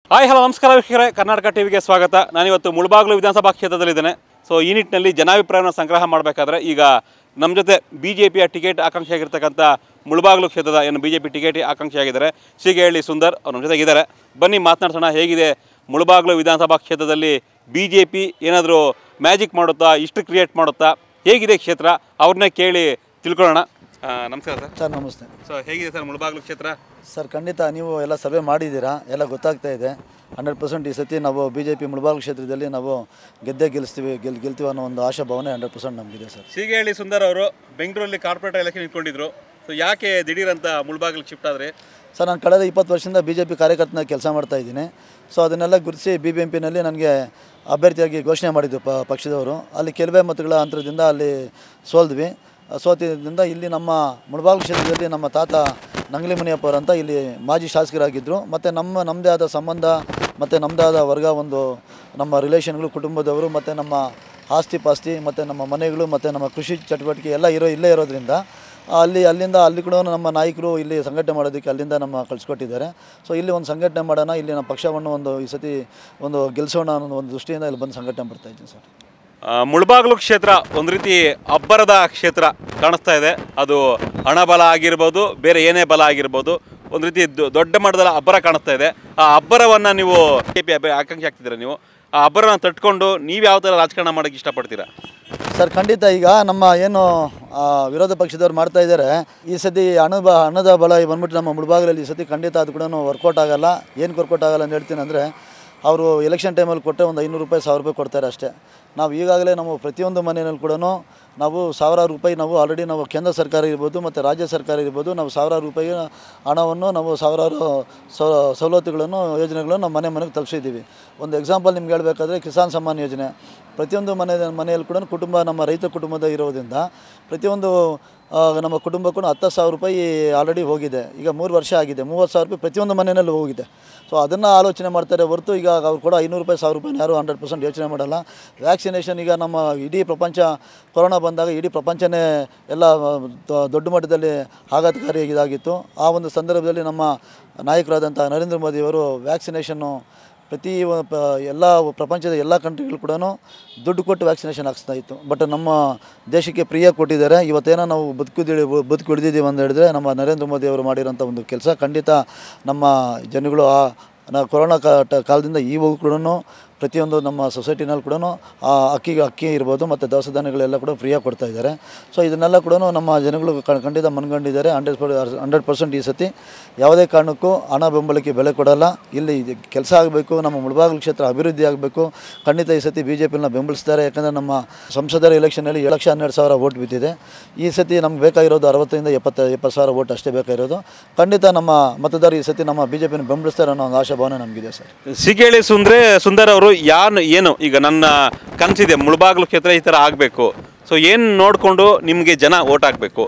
Hi hello ನಮಸ್ಕಾರ ವೀಕ್ಷಕರೇ ಕರ್ನಾಟಕ ಟಿವಿಗೆ ಸ್ವಾಗತ ನಾನಿವತ್ತು ಮುಳಬಾಗಿಲು ವಿಧಾನಸಭಾ ಕ್ಷೇತ್ರದಲ್ಲಿದ್ದೇನೆ ಸೊ ಈ ನಿಟ್ಟಿನಲ್ಲಿ ಜನಾಭಿಪ್ರಾಯವನ್ನು ಸಂಗ್ರಹ ಮಾಡಬೇಕಾದ್ರೆ ಈಗ ನಮ್ಮ ಜೊತೆ ಬಿ ಜೆ ಪಿಯ ಟಿಕೆಟ್ ಆಕಾಂಕ್ಷಿಯಾಗಿರ್ತಕ್ಕಂಥ ಮುಳಬಾಗಿಲು ಕ್ಷೇತ್ರದ ಏನು ಬಿ ಜೆ ಪಿ ಟಿಕೆಟ್ ಆಕಾಂಕ್ಷಿಯಾಗಿದ್ದಾರೆ ಸಿಗೇಳಿ ಸುಂದರ್ ಅವ್ರು ನಮ್ಮ ಜೊತೆಗಿದ್ದಾರೆ ಬನ್ನಿ ಮಾತನಾಡ್ಸೋಣ ಹೇಗಿದೆ ಮುಳಬಾಗಿಲು ವಿಧಾನಸಭಾ ಕ್ಷೇತ್ರದಲ್ಲಿ ಬಿ ಜೆ ಪಿ ಏನಾದರೂ ಮ್ಯಾಜಿಕ್ ಮಾಡುತ್ತಾ ಇಷ್ಟು ಕ್ರಿಯೇಟ್ ಮಾಡುತ್ತಾ ಹೇಗಿದೆ ಕ್ಷೇತ್ರ ಅವ್ರನ್ನೇ ಕೇಳಿ ತಿಳ್ಕೊಳ್ಳೋಣ ಆ, ನಮಸ್ಕಾರ ಸರ್ ಸರ್ ನಮಸ್ತೆ ಸೊ ಹೇಗಿದೆ ಸರ್ ಮುಳಬಾಗಿಲು ಕ್ಷೇತ್ರ ಸರ್ ಖಂಡಿತ ನೀವು ಎಲ್ಲ ಸಭೆ ಮಾಡಿದ್ದೀರಾ ಎಲ್ಲ ಗೊತ್ತಾಗ್ತಾ ಇದೆ ಹಂಡ್ರೆಡ್ ಪರ್ಸೆಂಟ್ ಈ ಸತಿ ನಾವು ಬಿ ಜೆ ಪಿ ಮುಳಬಾಗಿಲು ಕ್ಷೇತ್ರದಲ್ಲಿ ನಾವು ಗೆದ್ದೇ ಗೆಲ್ಲಿಸ್ತೀವಿ ಗೆಲ್ ಗೆಲ್ತೀವಿ ಅನ್ನೋ ಒಂದು ಆಶಾ ಭಾವನೆ ಹಂಡ್ರೆಡ್ ಪರ್ಸೆಂಟ್ ನಮಗಿದೆ ಸರ್ ಸೀಗೇಳಿ ಸುಂದರ್ ಅವರು ಬೆಂಗಳೂರಲ್ಲಿ ಕಾರ್ಪೊರೇಟ್ ಎಲೆಕ್ಷನ್ ಇಟ್ಕೊಂಡಿದ್ರು ಸೊ ಯಾಕೆ ದಿಢೀರ್ ಅಂತ ಮುಳಬಾಗಿಲು ಶಿಫ್ಟ್ ಆದ್ರೆ ಸರ್ ನಾನು ಕಳೆದ ಇಪ್ಪತ್ತು ವರ್ಷದಿಂದ ಬಿ ಜೆ ಪಿ ಕಾರ್ಯಕರ್ತನ ಕೆಲಸ ಮಾಡ್ತಾ ಇದ್ದೀನಿ ಸೊ ಅದನ್ನೆಲ್ಲ ಗುರುತಿಸಿ ಬಿ ಬಿ ಎಂ ಪಿನಲ್ಲಿ ನನಗೆ ಅಭ್ಯರ್ಥಿಯಾಗಿ ಘೋಷಣೆ ಮಾಡಿದ್ದು ಪ ಪಕ್ಷದವರು ಅಲ್ಲಿ ಕೆಲವೇ ಮತಗಳ ಅಂತರದಿಂದ ಅಲ್ಲಿ ಸೋಲ್ದ್ವಿ ಸೋತಿದ್ದರಿಂದ ಇಲ್ಲಿ ನಮ್ಮ ಮುಳಬಾಗಿಲು ಕ್ಷೇತ್ರದಲ್ಲಿ ನಮ್ಮ ತಾತ ನಂಗ್ಲಿ ಮುನಿಯಪ್ಪ ಅವರು ಅಂತ ಇಲ್ಲಿ ಮಾಜಿ ಶಾಸಕರಾಗಿದ್ದರು ಮತ್ತು ನಮ್ಮ ನಮ್ಮದೇ ಆದ ಸಂಬಂಧ ಮತ್ತು ನಮ್ಮದೇ ಆದ ವರ್ಗ ಒಂದು ನಮ್ಮ ರಿಲೇಷನ್ಗಳು ಕುಟುಂಬದವರು ಮತ್ತು ನಮ್ಮ ಆಸ್ತಿ ಪಾಸ್ತಿ ಮತ್ತು ನಮ್ಮ ಮನೆಗಳು ಮತ್ತು ನಮ್ಮ ಕೃಷಿ ಚಟುವಟಿಕೆ ಎಲ್ಲ ಇರೋ ಇಲ್ಲೇ ಇರೋದ್ರಿಂದ ಅಲ್ಲಿ ಅಲ್ಲಿಂದ ಅಲ್ಲಿ ಕೂಡ ನಮ್ಮ ನಾಯಕರು ಇಲ್ಲಿ ಸಂಘಟನೆ ಮಾಡೋದಕ್ಕೆ ಅಲ್ಲಿಂದ ನಮ್ಮ ಕಳಿಸ್ಕೊಟ್ಟಿದ್ದಾರೆ ಸೊ ಇಲ್ಲಿ ಒಂದು ಸಂಘಟನೆ ಮಾಡೋಣ ಇಲ್ಲಿ ನಮ್ಮ ಪಕ್ಷವನ್ನು ಒಂದು ಈ ಸತಿ ಒಂದು ಗೆಲ್ಲಿಸೋಣ ಅನ್ನೋ ಒಂದು ದೃಷ್ಟಿಯಿಂದ ಇಲ್ಲಿ ಬಂದು ಸಂಘಟನೆ ಬರ್ತಾ ಇದ್ದೀನಿ ಸರ್ ಮುಳಬಾಗಿಲು ಕ್ಷೇತ್ರ ಒಂದು ರೀತಿ ಅಬ್ಬರದ ಕ್ಷೇತ್ರ ಕಾಣಿಸ್ತಾ ಇದೆ ಅದು ಹಣ ಬಲ ಆಗಿರ್ಬೋದು ಬೇರೆ ಏನೇ ಬಲ ಆಗಿರ್ಬೋದು ಒಂದು ರೀತಿ ದೊ- ದೊಡ್ಡ ಮಟ್ಟದ ಅಬ್ಬರ ಕಾಣಿಸ್ತಾ ಇದೆ ಆ ಅಬ್ಬರವನ್ನು ನೀವು ಕೆ ಪಿ ಆಕಾಂಕ್ಷಿ ಆಗ್ತಿದ್ದೀರಾ ನೀವು ಆ ಅಬ್ಬರನ ತಟ್ಕೊಂಡು ನೀವು ಯಾವ ಥರ ರಾಜಕಾರಣ ಮಾಡೋಕ್ಕೆ ಇಷ್ಟಪಡ್ತೀರಾ ಸರ್ ಖಂಡಿತ ಈಗ ನಮ್ಮ ಏನು ಆ, ವಿರೋಧ ಪಕ್ಷದವ್ರು ಮಾಡ್ತಾ ಇದ್ದಾರೆ ಈ ಸತಿ ಹಣ ಬ ಹಣದ ಬಲ ಬಂದ್ಬಿಟ್ಟು ನಮ್ಮ ಮುಳಬಾಗಿಲಲ್ಲಿ ಈ ಸತಿ ಖಂಡಿತ ಅದು ಕೂಡ ವರ್ಕೌಟ್ ಆಗಲ್ಲ ಏನು ವರ್ಕೌಟ್ ಆಗಲ್ಲ ಅಂತ ಹೇಳ್ತೀನಿ ಅಂದರೆ ಅವರು ಎಲೆಕ್ಷನ್ ಟೈಮಲ್ಲಿ ಕೊಟ್ಟರೆ ಒಂದು ಐನೂರು ರೂಪಾಯಿ ಸಾವಿರ ರೂಪಾಯಿ ಕೊಡ್ತಾರೆ ಅಷ್ಟೇ ನಾವು ಈಗಾಗಲೇ ನಾವು ಪ್ರತಿಯೊಂದು ಮನೆಯಲ್ಲಿ ಕೂಡ ನಾವು ಸಾವಿರಾರು ರೂಪಾಯಿ ನಾವು ಆಲ್ರೆಡಿ ನಾವು ಕೇಂದ್ರ ಸರ್ಕಾರ ಇರ್ಬೋದು ಮತ್ತು ರಾಜ್ಯ ಸರ್ಕಾರ ಇರ್ಬೋದು ನಾವು ಸಾವಿರಾರು ರೂಪಾಯಿ ಹಣವನ್ನು ನಾವು ಸಾವಿರಾರು ಸೌ- ಸವಲತ್ತುಗಳನ್ನು ಯೋಜನೆಗಳನ್ನು ನಾವು ಮನೆ ಮನೆಗೆ ತಲುಪಿಸಿದ್ದೀವಿ ಒಂದು ಎಕ್ಸಾಂಪಲ್ ನಿಮ್ಗೆ ಹೇಳಬೇಕಾದ್ರೆ ಕಿಸಾನ್ ಸಮ್ಮಾನ್ ಯೋಜನೆ ಪ್ರತಿಯೊಂದು ಮನೆ ಮನೆಯಲ್ಲಿ ಕೂಡ ಕುಟುಂಬ ನಮ್ಮ ರೈತ ಕುಟುಂಬದ ಇರೋದ್ರಿಂದ ಪ್ರತಿಯೊಂದು ಆ, ನಮ್ಮ ಕುಟುಂಬಕ್ಕೂ ಹತ್ತು ಸಾವಿರ ರೂಪಾಯಿ ಆಲ್ರೆಡಿ ಹೋಗಿದೆ ಈಗ ಮೂರು ವರ್ಷ ಆಗಿದೆ ಮೂವತ್ತು ಸಾವಿರ ರೂಪಾಯಿ ಪ್ರತಿಯೊಂದು ಮನೆಯಲ್ಲೂ ಹೋಗಿದೆ ಸೊ ಅದನ್ನು ಆಲೋಚನೆ ಮಾಡ್ತಾರೆ ಹೊರತು ಈಗ ಅವ್ರು ಕೂಡ ಐನೂರು ರೂಪಾಯಿ ಸಾವಿರ ರೂಪಾಯಿ ಯಾರು ಹಂಡ್ರೆಡ್ ಪರ್ಸೆಂಟ್ ಯೋಚನೆ ಮಾಡಲ್ಲ ವ್ಯಾಕ್ಸಿನೇಷನ್ ಈಗ ನಮ್ಮ ಇಡೀ ಪ್ರಪಂಚ ಕೊರೋನಾ ಬಂದಾಗ ಇಡೀ ಪ್ರಪಂಚನೇ ಎಲ್ಲ ಆ, ದೊ- ದೊಡ್ಡ ಮಟ್ಟದಲ್ಲಿ ಆಘಾತಕಾರಿ ಇದಾಗಿತ್ತು ಆ ಒಂದು ಸಂದರ್ಭದಲ್ಲಿ ನಮ್ಮ ನಾಯಕರಾದಂಥ ನರೇಂದ್ರ ಮೋದಿಯವರು ವ್ಯಾಕ್ಸಿನೇಷನ್ನು ಪ್ರತಿ ಒ- ಪ- ಎಲ್ಲ ಪ್ರಪಂಚದ ಎಲ್ಲ ಕಂಟ್ರಿಗಳು ಕೂಡ ದುಡ್ಡು ಕೊಟ್ಟು ವ್ಯಾಕ್ಸಿನೇಷನ್ ಹಾಕ್ಸ್ತಾ ಇತ್ತು ಬಟ್ ನಮ್ಮ ದೇಶಕ್ಕೆ ಪ್ರಿಯ ಕೊಟ್ಟಿದ್ದಾರೆ ಇವತ್ತೇನೋ ನಾವು ಬದುಕುದಿಳಿ ಬದುಕು ಹಿಡಿದಿದ್ದೀವಿ ಅಂತ ಹೇಳಿದ್ರೆ ನಮ್ಮ ನರೇಂದ್ರ ಮೋದಿ ಅವರು ಮಾಡಿರೋಂಥ ಒಂದು ಕೆಲಸ ಖಂಡಿತ ನಮ್ಮ ಜನಗಳು ಆ ನಾ ಕೊರೋನಾ ಕಾ- ಟ- ಕಾಲದಿಂದ ಈವಾಗ ಕೂಡ ಪ್ರತಿಯೊಂದು ನಮ್ಮ ಸೊಸೈಟಿನಲ್ಲಿ ಕೂಡ ಆ ಅಕ್ಕಿಗೆ ಅಕ್ಕಿ ಇರ್ಬೋದು ಮತ್ತು ದವಸ ಧಾನ್ಯಗಳೆಲ್ಲ ಕೂಡ ಫ್ರೀಯಾಗಿ ಕೊಡ್ತಾ ಇದ್ದಾರೆ ಸೊ ಇದನ್ನೆಲ್ಲ ಕೂಡ ನಮ್ಮ ಜನಗಳು ಕ- ಖಂಡಿತ ಮನ್ಕೊಂಡಿದ್ದಾರೆ ಹಂಡ್ರೆಡ್ ಹಂಡ್ರೆಡ್ ಪರ್ಸೆಂಟ್ ಈ ಸತಿ ಯಾವುದೇ ಕಾರಣಕ್ಕೂ ಹಣ ಬೆಂಬಲಕ್ಕೆ ಬೆಲೆ ಕೊಡಲ್ಲ ಇಲ್ಲಿ ಕೆಲಸ ಆಗಬೇಕು ನಮ್ಮ ಮುಳಬಾಗಿಲು ಕ್ಷೇತ್ರ ಅಭಿವೃದ್ಧಿ ಆಗಬೇಕು ಖಂಡಿತ ಈ ಸತಿ ಬಿ ಜೆ ಪಿನ ಬೆಂಬಲಿಸ್ತಾರೆ ಯಾಕಂದರೆ ನಮ್ಮ ಸಂಸದರ ಎಲೆಕ್ಷನಲ್ಲಿ ಏಳು ಲಕ್ಷ ಹನ್ನೆರಡು ಸಾವಿರ ಓಟ್ ಬಿದ್ದಿದೆ ಈ ಸತಿ ನಮ್ಗೆ ಬೇಕಾಗಿರೋದು ಅರವತ್ತರಿಂದ ಎಪ್ಪತ್ತು ಎಪ್ಪತ್ತು ಸಾವಿರ ಓಟ್ ಅಷ್ಟೇ ಬೇಕಾಗಿರೋದು ಖಂಡಿತ ನಮ್ಮ ಮತದಾರರು ಈ ಸತಿ ನಮ್ಮ ಬಿ ಜೆ ಪಿನ ಬೆಂಬಲಿಸ್ತಾರೆ ಅನ್ನೋ ಒಂದು ಆಶಾಭಾವನೆ ನಮಗಿದೆ ಸರ್ ಸಿಗೇಳಿ ಸುಂದ್ರೆ ಸುಂದರ್ ಅವರು ಯಾರು ಏನು ಈಗ ನನ್ನ ಕನಸಿದೆ ಮುಳಬಾಗಿಲು ಕ್ಷೇತ್ರ ಈ ಥರ ಆಗಬೇಕು ಸೊ ಏನು ನೋಡಿಕೊಂಡು ನಿಮಗೆ ಜನ ಓಟ್ ಹಾಕಬೇಕು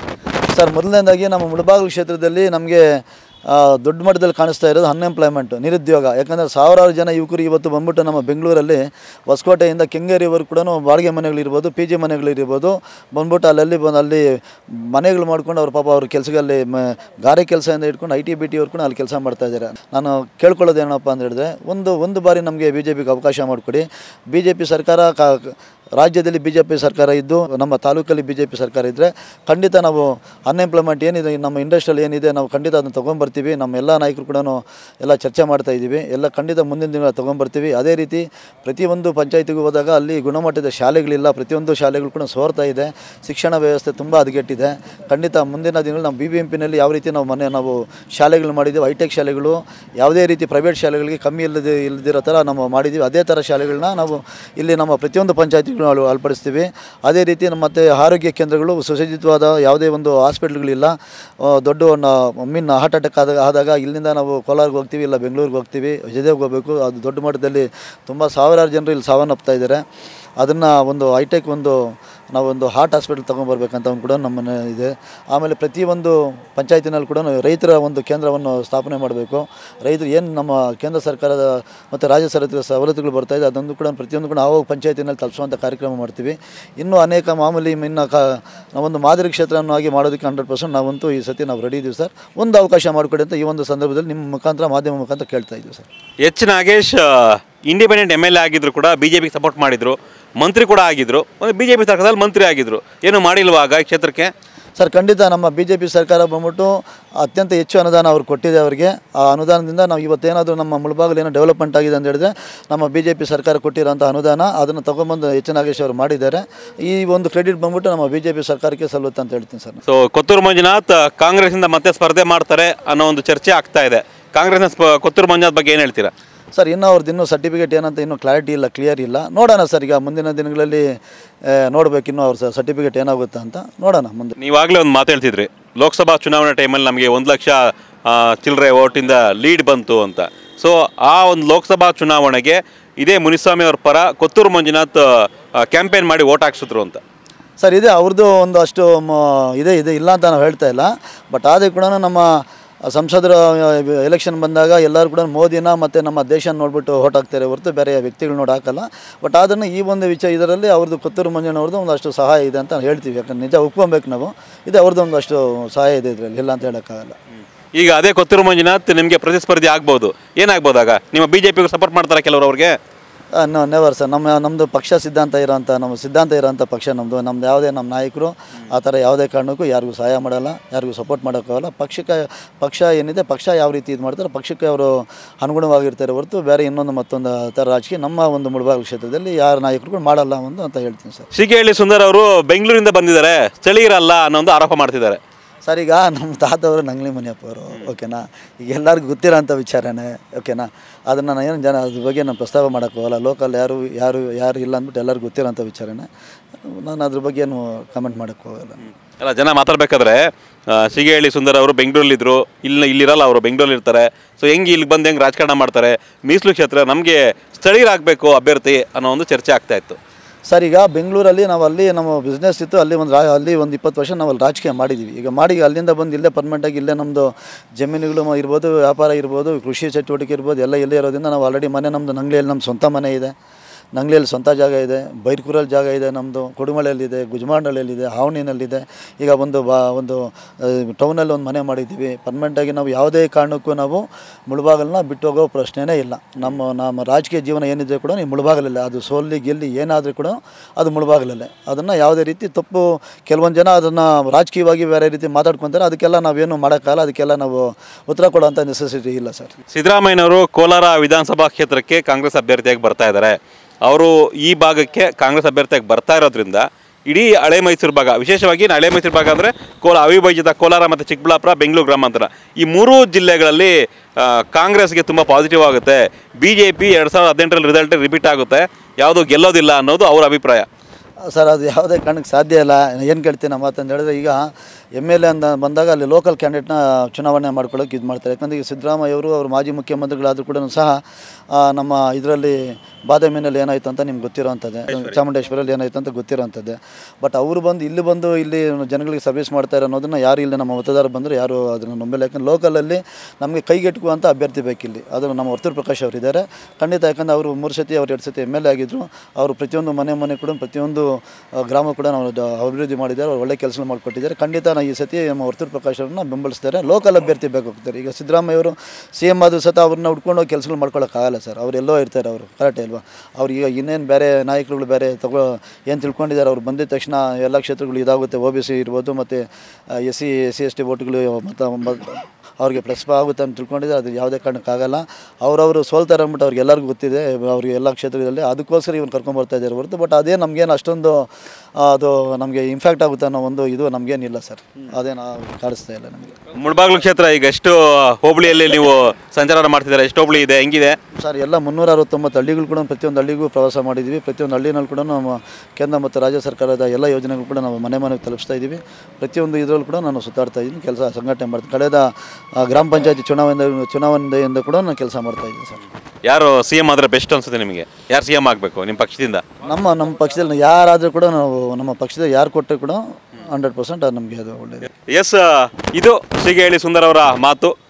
ಸರ್ ಮೊದಲನೇದಾಗಿ ನಮ್ಮ ಮುಳಬಾಗಿಲು ಕ್ಷೇತ್ರದಲ್ಲಿ ನಮಗೆ ಆ, ದೊಡ್ಡ ಮಟ್ಟದಲ್ಲಿ ಕಾಣಿಸ್ತಾ ಇರೋದು ಅನ್ಎಂಪ್ಲಾಯ್ಮೆಂಟ್ ನಿರುದ್ಯೋಗ ಯಾಕಂದರೆ ಸಾವಿರಾರು ಜನ ಯುವಕರು ಇವತ್ತು ಬಂದ್ಬಿಟ್ಟು ನಮ್ಮ ಬೆಂಗಳೂರಲ್ಲಿ ಹೊಸಕೋಟೆಯಿಂದ ಕೆಂಗೇರಿವರೆಗೂ ಕೂಡ ಬಾಡಿಗೆ ಮನೆಗಳಿರ್ಬೋದು ಪಿ ಜಿ ಮನೆಗಳಿರ್ಬೋದು ಬಂದ್ಬಿಟ್ಟು ಅಲ್ಲಲ್ಲಿ ಬಂದು ಅಲ್ಲಿ ಮನೆಗಳು ಮಾಡ್ಕೊಂಡು ಅವ್ರ ಪಾಪ ಅವ್ರ ಕೆಲಸಗಳಲ್ಲಿ ಮ ಗಾರೆ ಕೆಲಸದಿಂದ ಇಟ್ಕೊಂಡು ಐ ಟಿ ಬಿ ಟಿ ಅವ್ರು ಕೂಡ ಅಲ್ಲಿ ಕೆಲಸ ಮಾಡ್ತಾ ಇದ್ದಾರೆ ನಾನು ಕೇಳ್ಕೊಳ್ಳೋದು ಏನಪ್ಪ ಅಂತ ಹೇಳಿದ್ರೆ ಒಂದು ಒಂದು ಬಾರಿ ನಮಗೆ ಬಿ ಜೆ ಪಿಗೆ ಅವಕಾಶ ಮಾಡಿಕೊಡಿ ಬಿ ಜೆ ಪಿ ಸರ್ಕಾರ ಕಾ ರಾಜ್ಯದಲ್ಲಿ ಬಿ ಜೆ ಪಿ ಸರ್ಕಾರ ಇದ್ದು ನಮ್ಮ ತಾಲೂಕಲ್ಲಿ ಬಿ ಜೆ ಪಿ ಸರ್ಕಾರ ಇದ್ದರೆ ಖಂಡಿತ ನಾವು ಅನ್ಎಂಪ್ಲಾಯ್ಮೆಂಟ್ ಏನಿದೆ ನಮ್ಮ ಇಂಡಸ್ಟ್ರಿಯಲ್ ಏನಿದೆ ನಾವು ಖಂಡಿತ ಅದನ್ನು ತೊಗೊಂಬರ್ತೀವಿ ನಮ್ಮ ಎಲ್ಲ ನಾಯಕರು ಕೂಡ ಎಲ್ಲ ಚರ್ಚೆ ಮಾಡ್ತಾ ಇದ್ದೀವಿ ಎಲ್ಲ ಖಂಡಿತ ಮುಂದಿನ ದಿನ ತೊಗೊಂಬರ್ತೀವಿ ಅದೇ ರೀತಿ ಪ್ರತಿಯೊಂದು ಪಂಚಾಯತಿಗೂ ಹೋದಾಗ ಅಲ್ಲಿ ಗುಣಮಟ್ಟದ ಶಾಲೆಗಳಿಲ್ಲ ಪ್ರತಿಯೊಂದು ಶಾಲೆಗಳು ಕೂಡ ಸೋರ್ತಾ ಇದೆ ಶಿಕ್ಷಣ ವ್ಯವಸ್ಥೆ ತುಂಬ ಹದಗೆಟ್ಟಿದೆ ಖಂಡಿತ ಮುಂದಿನ ದಿನಗಳು ನಮ್ಮ ಬಿ ಬಿ ಎಂ ಪಿನಲ್ಲಿ ಯಾವ ರೀತಿ ನಾವು ಮನೆ ನಾವು ಶಾಲೆಗಳು ಮಾಡಿದ್ದೀವಿ ಹೈಟೆಕ್ ಶಾಲೆಗಳು ಯಾವುದೇ ರೀತಿ ಪ್ರೈವೇಟ್ ಶಾಲೆಗಳಿಗೆ ಕಮ್ಮಿ ಇಲ್ಲದೆ ಇಲ್ಲದಿರೋ ಥರ ನಾವು ಮಾಡಿದ್ದೀವಿ ಅದೇ ಥರ ಶಾಲೆಗಳನ್ನ ನಾವು ಇಲ್ಲಿ ನಮ್ಮ ಪ್ರತಿಯೊಂದು ಪಂಚಾಯತಿಗಳು ಅಳು ಅಳಪಡಿಸ್ತೀವಿ ಅದೇ ರೀತಿ ನಮ್ಮ ಮತ್ತು ಆರೋಗ್ಯ ಕೇಂದ್ರಗಳು ಸುಸಜ್ಜಿತವಾದ ಯಾವುದೇ ಒಂದು ಹಾಸ್ಪಿಟ್ಲ್ಗಳಿಲ್ಲ ಆ, ದೊಡ್ಡ ಮೀನ್ ಹಾರ್ಟ್ ಅಟ್ಯಾಕ್ ಆದಾಗ ಆದಾಗ ಇಲ್ಲಿಂದ ನಾವು ಕೋಲಾರ್ಗೆ ಹೋಗ್ತೀವಿ ಇಲ್ಲ ಬೆಂಗಳೂರಿಗೆ ಹೋಗ್ತೀವಿ ಜೊತೆಗೆ ಹೋಗಬೇಕು ಅದು ದೊಡ್ಡ ಮಟ್ಟದಲ್ಲಿ ತುಂಬ ಸಾವಿರಾರು ಜನರು ಇಲ್ಲಿ ಸಾವನ್ನಪ್ತಾ ಇದ್ದಾರೆ ಅದನ್ನು ಒಂದು ಹೈಟೆಕ್ ಒಂದು ನಾವೊಂದು ಹಾರ್ಟ್ ಹಾಸ್ಪಿಟಲ್ ತೊಗೊಂಬರ್ಬೇಕಂತ ಒಂದು ಕೂಡ ನಮ್ಮನೆ ಇದೆ ಆಮೇಲೆ ಪ್ರತಿಯೊಂದು ಪಂಚಾಯತಿನಲ್ಲಿ ಕೂಡ ರೈತರ ಒಂದು ಕೇಂದ್ರವನ್ನು ಸ್ಥಾಪನೆ ಮಾಡಬೇಕು ರೈತರು ಏನು ನಮ್ಮ ಕೇಂದ್ರ ಸರ್ಕಾರದ ಮತ್ತು ರಾಜ್ಯ ಸರ್ಕಾರದ ಸವಲತ್ತುಗಳು ಬರ್ತಾ ಇದೆ ಅದೊಂದು ಕೂಡ ಪ್ರತಿಯೊಂದು ಕೂಡ ನಾವು ಪಂಚಾಯತಿನಲ್ಲಿ ತಲುಪಿಸುವಂಥ ಕಾರ್ಯಕ್ರಮ ಮಾಡ್ತೀವಿ ಇನ್ನೂ ಅನೇಕ ಮಾಮೂಲಿ ಇನ್ನು ಕ ನಾವೊಂದು ಮಾದರಿ ಕ್ಷೇತ್ರವನ್ನಾಗಿ ಮಾಡೋದಕ್ಕೆ ಹಂಡ್ರೆಡ್ ಪರ್ಸೆಂಟ್ ನಾವಂತೂ ಈ ಸತಿ ನಾವು ರೆಡಿ ಇದ್ದೀವಿ ಸರ್ ಒಂದು ಅವಕಾಶ ಮಾಡಿಕೊಡಿ ಅಂತ ಈ ಒಂದು ಸಂದರ್ಭದಲ್ಲಿ ನಿಮ್ಮ ಮುಖಾಂತರ ಮಾಧ್ಯಮ ಮುಖಾಂತರ ಕೇಳ್ತಾ ಇದ್ದೀವಿ sir H Nagesh independent M L A ಆಗಿದ್ರು ಕೂಡ ಬಿ ಜೆ ಪಿಗೆ ಸಪೋರ್ಟ್ ಮಾಡಿದ್ರು ಮಂತ್ರಿ ಕೂಡ ಆಗಿದ್ರು ಒಂದು ಬಿ ಜೆ ಪಿ ಸರ್ಕಾರದಲ್ಲಿ ಮಂತ್ರಿ ಆಗಿದ್ರು ಏನು ಮಾಡಿಲ್ವಾಗ ಈ ಕ್ಷೇತ್ರಕ್ಕೆ ಸರ್ ಖಂಡಿತ ನಮ್ಮ ಬಿ ಜೆ ಪಿ ಸರ್ಕಾರ ಬಂದ್ಬಿಟ್ಟು ಅತ್ಯಂತ ಹೆಚ್ಚು ಅನುದಾನ ಅವ್ರು ಕೊಟ್ಟಿದೆ ಅವರಿಗೆ ಆ ಅನುದಾನದಿಂದ ನಾವು ಇವತ್ತೇನಾದರೂ ನಮ್ಮ ಮುಳಬಾಗಲು ಏನೋ ಡೆವಲಪ್ಮೆಂಟ್ ಆಗಿದೆ ಅಂತ ಹೇಳಿದ್ರೆ ನಮ್ಮ ಬಿ ಜೆ ಪಿ ಸರ್ಕಾರ ಕೊಟ್ಟಿರೋಂಥ ಅನುದಾನ ಅದನ್ನು ತೊಗೊಂಬಂದು ಎಚ್ ನಾಗೇಶ್ ಅವರು ಮಾಡಿದ್ದಾರೆ ಈ ಒಂದು ಕ್ರೆಡಿಟ್ ಬಂದ್ಬಿಟ್ಟು ನಮ್ಮ ಬಿ ಜೆ ಪಿ ಸರ್ಕಾರಕ್ಕೆ ಸಲ್ಲುತ್ತೆ ಅಂತ ಹೇಳ್ತೀನಿ ಸರ್ ನಾನು. ಸೊ ಕೊತ್ತೂರು ಮಂಜುನಾಥ್ ಕಾಂಗ್ರೆಸ್ಸಿಂದ ಮತ್ತೆ ಸ್ಪರ್ಧೆ ಮಾಡ್ತಾರೆ ಅನ್ನೋ ಒಂದು ಚರ್ಚೆ ಆಗ್ತಾ ಇದೆ ಕಾಂಗ್ರೆಸ್ನ ಸ್ಪ ಕೊತ್ತೂರು ಮಂಜುನಾಥ್ ಬಗ್ಗೆ ಏನು ಹೇಳ್ತೀರಾ ಸರ್ ಇನ್ನೂ ಅವ್ರದ್ದು ಇನ್ನೂ ಸರ್ಟಿಫಿಕೇಟ್ ಏನಂತ ಇನ್ನೂ ಕ್ಲಾರಿಟಿ ಇಲ್ಲ ಕ್ಲಿಯರ್ ಇಲ್ಲ ನೋಡೋಣ ಸರ್ ಈಗ ಮುಂದಿನ ದಿನಗಳಲ್ಲಿ ಆ, ನೋಡ್ಬೇಕು ಇನ್ನೂ ಅವ್ರ ಸರ್ಟಿಫಿಕೇಟ್ ಏನಾಗುತ್ತೆ ಅಂತ ನೋಡೋಣ ಮುಂದೆ ನೀವಾಗಲೇ ಒಂದು ಮಾತು ಹೇಳ್ತಿದ್ರಿ ಲೋಕಸಭಾ ಚುನಾವಣೆ ಟೈಮಲ್ಲಿ ನಮಗೆ ಒಂದು ಲಕ್ಷ ಆ, ಚಿಲ್ಲರೆ ಓಟಿಂದ ಲೀಡ್ ಬಂತು ಅಂತ ಸೊ ಆ ಒಂದು ಲೋಕಸಭಾ ಚುನಾವಣೆಗೆ ಇದೇ ಮುನಿಸ್ವಾಮಿ ಅವ್ರ ಪರ ಕೊತ್ತೂರು ಮಂಜುನಾಥ್ ಕ್ಯಾಂಪೇನ್ ಮಾಡಿ ಓಟ್ ಹಾಕ್ಸಿದ್ರು ಅಂತ ಸರ್ ಇದೆ ಅವ್ರದ್ದು ಒಂದು ಅಷ್ಟು ಮ- ಇದೆ ಇದೆ ಇಲ್ಲ ಅಂತ ನಾವು ಹೇಳ್ತಾ ಇಲ್ಲ ಬಟ್ ಆದರೂ ಕೂಡ ನಮ್ಮ ಸಂಸದರ ಎಲೆಕ್ಷನ್ ಬಂದಾಗ ಎಲ್ಲರೂ ಕೂಡ ಮೋದಿನ ಮತ್ತು ನಮ್ಮ ದೇಶ ನೋಡ್ಬಿಟ್ಟು ಓಟ್ ಹಾಕ್ತಾರೆ ಹೊರತು ಬೇರೆ ವ್ಯಕ್ತಿಗಳು ನೋಡಿ ಹಾಕಲ್ಲ ಬಟ್ ಅದನ್ನು ಈ ಒಂದು ವಿಚಾರ ಇದರಲ್ಲಿ ಅವ್ರದ್ದು ಕೊತ್ತೂರು ಮಂಜಣ್ಣವ್ರದ್ದು ಒಂದಷ್ಟು ಸಹಾಯ ಇದೆ ಅಂತ ಹೇಳ್ತೀವಿ ಯಾಕಂದ್ರೆ ನಿಜ ಒಪ್ಕೊಬೇಕು ನಾವು ಇದೆ ಅವ್ರದ್ದು ಒಂದಷ್ಟು ಸಹಾಯ ಇದೆ ಇದರಲ್ಲಿ ಇಲ್ಲ ಅಂತ ಹೇಳೋಕ್ಕಾಗಲ್ಲ ಈಗ ಅದೇ ಕೊತ್ತೂರು ಮಂಜುನಾಥ್ ನಿಮಗೆ ಪ್ರತಿಸ್ಪರ್ಧಿ ಆಗ್ಬೋದು ಏನಾಗ್ಬೋದಾಗ ನಿಮ್ಮ ಬಿ ಜೆ ಪಿಗೆ ಸಪೋರ್ಟ್ ಮಾಡ್ತಾರೆ ಕೆಲವರು ಅವ್ರಿಗೆ ನೋ ನೆವರ್ ಸರ್ ನಮ್ಮ ನಮ್ಮದು ಪಕ್ಷ ಸಿದ್ಧಾಂತ ಇರೋಂಥ ನಮ್ಮ ಸಿದ್ಧಾಂತ ಇರೋಂಥ ಪಕ್ಷ ನಮ್ಮದು ನಮ್ದು ಯಾವುದೇ ನಮ್ಮ ನಾಯಕರು ಆ ಥರ ಯಾವುದೇ ಕಾರಣಕ್ಕೂ ಯಾರಿಗೂ ಸಹಾಯ ಮಾಡಲ್ಲ ಯಾರಿಗೂ ಸಪೋರ್ಟ್ ಮಾಡೋಕ್ಕಾಗಲ್ಲ ಪಕ್ಷಕ್ಕೆ ಪಕ್ಷ ಏನಿದೆ ಪಕ್ಷ ಯಾವ ರೀತಿ ಇದು ಮಾಡ್ತಾರೆ ಪಕ್ಷಕ್ಕೆ ಅವರು ಅನುಗುಣವಾಗಿರ್ತಾರೆ ಹೊರತು ಬೇರೆ ಇನ್ನೊಂದು ಮತ್ತೊಂದು ಥರ ರಾಜಕೀಯ ನಮ್ಮ ಒಂದು ಮುಳಬಾಗಿಲು ಕ್ಷೇತ್ರದಲ್ಲಿ ಯಾರ ನಾಯಕರುಗಳು ಮಾಡಲ್ಲ ಒಂದು ಅಂತ ಹೇಳ್ತೀನಿ ಸರ್ ಶಿಗೇಳಿ ಸುಂದರ್ ಅವರು ಬೆಂಗಳೂರಿಂದ ಬಂದಿದ್ದಾರೆ ಸ್ಥಳೀಯರಲ್ಲ ಅನ್ನೋ ಒಂದು ಆರೋಪ ಮಾಡ್ತಿದ್ದಾರೆ ಸರ್ ಈಗ ನಮ್ಮ ತಾತವರು ನಂಗ್ಲಿ ಮನಿಯಪ್ಪ ಅವರು ಓಕೆನಾ ಈಗ ಎಲ್ಲರಿಗೂ ಗೊತ್ತಿರೋಂಥ ವಿಚಾರನೇ ಓಕೆನಾ ಅದನ್ನು ನಾನು ಏನು ಜನ ಅದ್ರ ಬಗ್ಗೆ ನಾನು ಪ್ರಸ್ತಾವ ಮಾಡೋಕ್ಕೆ ಹೋಗಲ್ಲ ಲೋಕಲ್ ಯಾರು ಯಾರು ಯಾರು ಇಲ್ಲ ಅಂದ್ಬಿಟ್ಟು ಎಲ್ಲರಿಗೂ ಗೊತ್ತಿರೋಂಥ ವಿಚಾರನೇ ನಾನು ಅದ್ರ ಬಗ್ಗೆ ಏನು ಕಮೆಂಟ್ ಮಾಡೋಕ್ಕೆ ಹೋಗಲ್ಲ ಅಲ್ಲ ಜನ ಮಾತಾಡ್ಬೇಕಾದ್ರೆ ಆ, ಶಿಗೇಳಿ ಸುಂದರ್ ಅವರು ಬೆಂಗಳೂರಲ್ಲಿದ್ದರು ಇಲ್ಲಿ ಇಲ್ಲಿರಲ್ಲ ಅವರು ಬೆಂಗಳೂರಲ್ಲಿ ಇರ್ತಾರೆ ಸೊ ಹೆಂಗೆ ಇಲ್ಲಿಗೆ ಬಂದು ಹೆಂಗೆ ರಾಜಕಾರಣ ಮಾಡ್ತಾರೆ ಮೀಸಲು ಕ್ಷೇತ್ರ ನಮಗೆ ಸ್ಥಳೀಯರಾಗಬೇಕು ಅಭ್ಯರ್ಥಿ ಅನ್ನೋ ಒಂದು ಚರ್ಚೆ ಆಗ್ತಾ ಇತ್ತು ಸರ್ ಈಗ ಬೆಂಗಳೂರಲ್ಲಿ ನಾವು ಅಲ್ಲಿ ನಮ್ಮ ಬಿಸ್ನೆಸ್ ಇತ್ತು ಅಲ್ಲಿ ಒಂದು ರಾ ಅಲ್ಲಿ ಒಂದು ಇಪ್ಪತ್ತು ವರ್ಷ ನಾವು ಅಲ್ಲಿ ರಾಜಕೀಯ ಮಾಡಿದ್ದೀವಿ ಈಗ ಮಾಡಿ ಅಲ್ಲಿಂದ ಬಂದು ಇಲ್ಲೇ ಪರ್ಮನೆಂಟಾಗಿ ಇಲ್ಲೇ ನಮ್ಮದು ಜಮೀನುಗಳು ಮ- ಇರ್ಬೋದು ವ್ಯಾಪಾರ ಇರ್ಬೋದು ಕೃಷಿ ಚಟುವಟಿಕೆ ಇರ್ಬೋದು ಎಲ್ಲ ಇಲ್ಲೇ ಇರೋದ್ರಿಂದ ನಾವು ಆಲ್ರೆಡಿ ಮನೆ ನಮ್ಮದು ನಂಗ್ಲಿಯಲ್ಲಿ ನಮ್ಮ ಸ್ವಂತ ಮನೆ ಇದೆ ನಂಗ್ಲಿಯಲ್ಲಿ ಸ್ವಂತ ಜಾಗ ಇದೆ ಬೈರ್ಕೂರಲ್ಲಿ ಜಾಗ ಇದೆ ನಮ್ಮದು ಕುಡುಮಳೆಯಲ್ಲಿದೆ ಗುಜಮಾಂಡಳಿಯಲ್ಲಿದೆ ಹಾವಣಿನಲ್ಲಿದೆ ಈಗ ಒಂದು ಬಾ ಒಂದು ಟೌನಲ್ಲಿ ಒಂದು ಮನೆ ಮಾಡಿದ್ದೀವಿ ಪರ್ಮನೆಂಟಾಗಿ ನಾವು ಯಾವುದೇ ಕಾರಣಕ್ಕೂ ನಾವು ಮುಳುಬಾಗಲನ್ನ ಬಿಟ್ಟು ಹೋಗೋ ಪ್ರಶ್ನೆನೇ ಇಲ್ಲ ನಮ್ಮ ನಮ್ಮ ರಾಜಕೀಯ ಜೀವನ ಏನಿದೆ ಕೂಡ ಈ ಮುಳುಬಾಗಲಲ್ಲೇ ಅದು ಸೋಲ್ಲಿ ಗೆಲ್ಲಿ ಏನಾದರೂ ಕೂಡ ಅದು ಮುಳುಬಾಗಲಲ್ಲೇ ಅದನ್ನು ಯಾವುದೇ ರೀತಿ ತಪ್ಪು ಕೆಲವೊಂದು ಜನ ಅದನ್ನು ರಾಜಕೀಯವಾಗಿ ಬೇರೆ ರೀತಿ ಮಾತಾಡ್ಕೊತಾರೆ ಅದಕ್ಕೆಲ್ಲ ನಾವೇನು ಮಾಡೋಕ್ಕಲ್ಲ ಅದಕ್ಕೆಲ್ಲ ನಾವು ಉತ್ತರ ಕೊಡೋಂಥ ನೆಸೆಸಿಟಿ ಇಲ್ಲ ಸರ್ ಸಿದ್ದರಾಮಯ್ಯನವರು ಕೋಲಾರ ವಿಧಾನಸಭಾ ಕ್ಷೇತ್ರಕ್ಕೆ ಕಾಂಗ್ರೆಸ್ ಅಭ್ಯರ್ಥಿಯಾಗಿ ಬರ್ತಾ ಇದ್ದಾರೆ ಅವರು ಈ ಭಾಗಕ್ಕೆ ಕಾಂಗ್ರೆಸ್ ಅಭ್ಯರ್ಥಿಯಾಗಿ ಬರ್ತಾ ಇರೋದ್ರಿಂದ ಇಡೀ ಹಳೆ ಮೈಸೂರು ಭಾಗ ವಿಶೇಷವಾಗಿ ಹಳೆ ಮೈಸೂರು ಭಾಗ ಅಂದರೆ ಕೋಲ ಅವಿಭಜಿತ ಕೋಲಾರ ಮತ್ತು ಚಿಕ್ಕಬಳ್ಳಾಪುರ ಬೆಂಗಳೂರು ಗ್ರಾಮಾಂತರ ಈ ಮೂರೂ ಜಿಲ್ಲೆಗಳಲ್ಲಿ ಆ, ಕಾಂಗ್ರೆಸ್ಗೆ ತುಂಬ ಪಾಸಿಟಿವ್ ಆಗುತ್ತೆ ಬಿ ಜೆ ಪಿ ಎರಡು ಸಾವಿರದ ಹದಿನೆಂಟರಲ್ಲಿ ರಿಸಲ್ಟ್ ರಿಪೀಟ್ ಆಗುತ್ತೆ ಯಾವುದು ಗೆಲ್ಲೋದಿಲ್ಲ ಅನ್ನೋದು ಅವರ ಅಭಿಪ್ರಾಯ ಸರ್ ಅದು ಯಾವುದೇ ಕಾರಣಕ್ಕೆ ಸಾಧ್ಯ ಇಲ್ಲ ಏನು ಕೇಳ್ತೀನಿ ನಮ್ಮ ಮಾತಂತ ಹೇಳಿದ್ರೆ ಈಗ ಎಮ್ ಎಲ್ ಎ ಅಂತ ಬಂದಾಗ ಅಲ್ಲಿ ಲೋಕಲ್ ಕ್ಯಾಂಡಿಡೇಟ್ನ ಚುನಾವಣೆ ಮಾಡ್ಕೊಳ್ಳೋಕೆ ಇದು ಮಾಡ್ತಾರೆ ಯಾಕಂದರೆ ಈಗ ಸಿದ್ದರಾಮಯ್ಯ ಅವರು ಅವರು ಮಾಜಿ ಮುಖ್ಯಮಂತ್ರಿಗಳಾದರೂ ಕೂಡ ಸಹ ಆ, ನಮ್ಮ ಇದರಲ್ಲಿ ಬಾದಾಮಿನಲ್ಲಿ ಏನಾಯ್ತು ಅಂತ ನಿಮ್ಗೆ ಗೊತ್ತಿರೋವಂಥದ್ದೇ ಚಾಮುಂಡೇಶ್ವರಲ್ಲಿ ಏನಾಯ್ತು ಅಂತ ಗೊತ್ತಿರೋವಂಥದ್ದೇ ಬಟ್ ಅವರು ಬಂದು ಇಲ್ಲಿ ಬಂದು ಇಲ್ಲಿ ಜನಗಳಿಗೆ ಸರ್ವಿಸ್ ಮಾಡ್ತಾರೆ ಅನ್ನೋದನ್ನು ಯಾರು ಇಲ್ಲಿ ನಮ್ಮ ಮತದಾರರು ಬಂದರೂ ಯಾರು ಅದನ್ನು ನಂಬಿಲ್ಲ ಯಾಕಂದ್ರೆ ಲೋಕಲಲ್ಲಿ ನಮಗೆ ಕೈಗೆಟುಕುವಂಥ ಅಭ್ಯರ್ಥಿ ಬೇಕಿಲ್ಲಿ ಅದು ನಮ್ಮ ವರ್ತೂರ್ ಪ್ರಕಾಶ್ ಅವರು ಇದ್ದಾರೆ ಖಂಡಿತ ಯಾಕಂದ್ರೆ ಅವರು ಮೂರು ಸತಿ ಅವ್ರು ಎರಡು ಸತಿ ಎಮ್ ಎಲ್ ಎ ಆಗಿದ್ದರು ಅವರು ಪ್ರತಿಯೊಂದು ಮನೆ ಮನೆ ಕೂಡ ಪ್ರತಿಯೊಂದು ಆ, ಗ್ರಾಮ ಕೂಡ ನಾವು ದ- ಅಭಿವೃದ್ಧಿ ಮಾಡಿದ್ದಾರೆ ಅವ್ರು ಒಳ್ಳೆ ಕೆಲಸ ಮಾಡಿಕೊಟ್ಟಿದ್ದಾರೆ ಖಂಡಿತ ನಾವು ಈ ಸತಿ ನಮ್ಮ ವರ್ತೂರ್ ಪ್ರಕಾಶ್ ಅವ್ರನ್ನ ಬೆಂಬಲಿಸ್ತಾರೆ ಲೋಕಲ್ ಅಭ್ಯರ್ಥಿ ಬೇಕಾಗ್ತಾರೆ ಈಗ ಸಿದ್ದರಾಮಯ್ಯ ಅವರು ಸಿ ಎಮ್ ಆದರೂ ಸತ ಅವ್ರನ್ನ ಹುಡ್ಕೊಂಡು ಹೋಗಿ ಕೆಲಸಗಳು ಮಾಡ್ಕೊಳ್ಳೋಕ್ಕಾಗಲ್ಲ ಸರ್ ಅವ್ರು ಎಲ್ಲೋ ಇರ್ತಾರೆ ಅವರು ಕರೆಕ್ಟ್ ಅಲ್ವಾ ಅವ್ರು ಈಗ ಇನ್ನೇನು ಬೇರೆ ನಾಯಕರುಗಳು ಬೇರೆ ತಗೋ ಏನು ತಿಳ್ಕೊಂಡಿದ್ದಾರೆ ಅವ್ರು ಬಂದಿದ ತಕ್ಷಣ ಎಲ್ಲ ಕ್ಷೇತ್ರಗಳು ಇದಾಗುತ್ತೆ ಒ ಬಿ ಸಿ ಇರ್ಬೋದು ಮತ್ತು S C S C S T ವೋಟ್ಗಳು ಮತ್ತು ಅವ್ರಿಗೆ ಪ್ಲಸ್ ಆಗುತ್ತೆ ಅಂತ ತಿಳ್ಕೊಂಡಿದ್ದಾರೆ ಅದು ಯಾವುದೇ ಕಾರಣಕ್ಕಾಗಲ್ಲ ಅವರವರು ಸೋಲ್ತಾರೆ ಅಂದ್ಬಿಟ್ಟು ಅವ್ರಿಗೆ ಎಲ್ಲರಿಗೂ ಗೊತ್ತಿದೆ ಅವ್ರಿಗೆ ಎಲ್ಲ ಕ್ಷೇತ್ರದಲ್ಲಿ ಅದಕ್ಕೋಸ್ಕರ ಇವ್ನು ಕರ್ಕೊಂಬರ್ತಾ ಇದ್ದಾರೆ ಹೊರತು ಬಟ್ ಅದೇ ನಮಗೇನು ಅಷ್ಟೊಂದು ಆ, ಅದು ನಮಗೆ ಇಂಫ್ಯಾಕ್ಟ್ ಆಗುತ್ತೆ ಅನ್ನೋ ಒಂದು ಇದು ನಮಗೇನಿಲ್ಲ ಸರ್ ಅದೇನು ಕಾಣಿಸ್ತಾ ಇಲ್ಲ ನಮಗೆ ಮುಳಬಾಗ್ಲು ಕ್ಷೇತ್ರ ಈಗ ಎಷ್ಟು ಹೋಬಳಿಯಲ್ಲಿ ನೀವು ಸಂಚಾರ ಮಾಡ್ತಿದ್ದಾರೆ ಎಷ್ಟು ಹೋಬಳಿ ಇದೆ ಹೆಂಗಿದೆ ಸರ್ ಎಲ್ಲ ಮುನ್ನೂರ ಅರವತ್ತೊಂಬತ್ತು ಹಳ್ಳಿಗಳು ಕೂಡ ಪ್ರತಿಯೊಂದು ಹಳ್ಳಿಗೂ ಪ್ರವಾಸ ಮಾಡಿದ್ದೀವಿ ಪ್ರತಿಯೊಂದು ಹಳ್ಳಿನಲ್ಲಿ ಕೂಡ ನಮ್ಮ ಕೇಂದ್ರ ಮತ್ತು ರಾಜ್ಯ ಸರ್ಕಾರದ ಎಲ್ಲ ಯೋಜನೆಗಳು ಕೂಡ ನಾವು ಮನೆ ಮನೆಗೆ ತಲುಪಿಸ್ತಾ ಇದ್ದೀವಿ ಪ್ರತಿಯೊಂದು ಇದರಲ್ಲೂ ಕೂಡ ನಾನು ಸುತ್ತಾಡ್ತಾ ಇದ್ದೀನಿ ಕೆಲಸ ಸಂಘಟನೆ ಮಾಡ್ತೀನಿ ಕಳೆದ ಆ, ಗ್ರಾಮ ಪಂಚಾಯತಿ ಚುನಾವಣೆ ಚುನಾವಣೆಯಿಂದ ಕೂಡ ನಾನು ಕೆಲಸ ಮಾಡ್ತಾ ಇದ್ದೀನಿ ಸರ್ ಯಾರು ಸಿ ಎಂ ಆದರೆ ಬೆಸ್ಟ್ ಅನ್ಸುತ್ತೆ ನಿಮಗೆ ಯಾರು ಸಿ ಎಂ ಆಗಬೇಕು ನಿಮ್ಮ ಪಕ್ಷದಿಂದ ನಮ್ಮ ನಮ್ಮ ಪಕ್ಷದಲ್ಲಿ ಯಾರಾದರೂ ಕೂಡ ನಾವು ನಮ್ಮ ಪಕ್ಷದ ಯಾರು ಕೊಟ್ಟರು ಕೂಡ ಹಂಡ್ರೆಡ್ ಪರ್ಸೆಂಟ್ ನಮಗೆ ಅದು ಒಳ್ಳೆಯದು ಎಸ್ ಇದು ಸಿಗೇಳಿ ಸುಂದರ್ ಅವರ ಮಾತು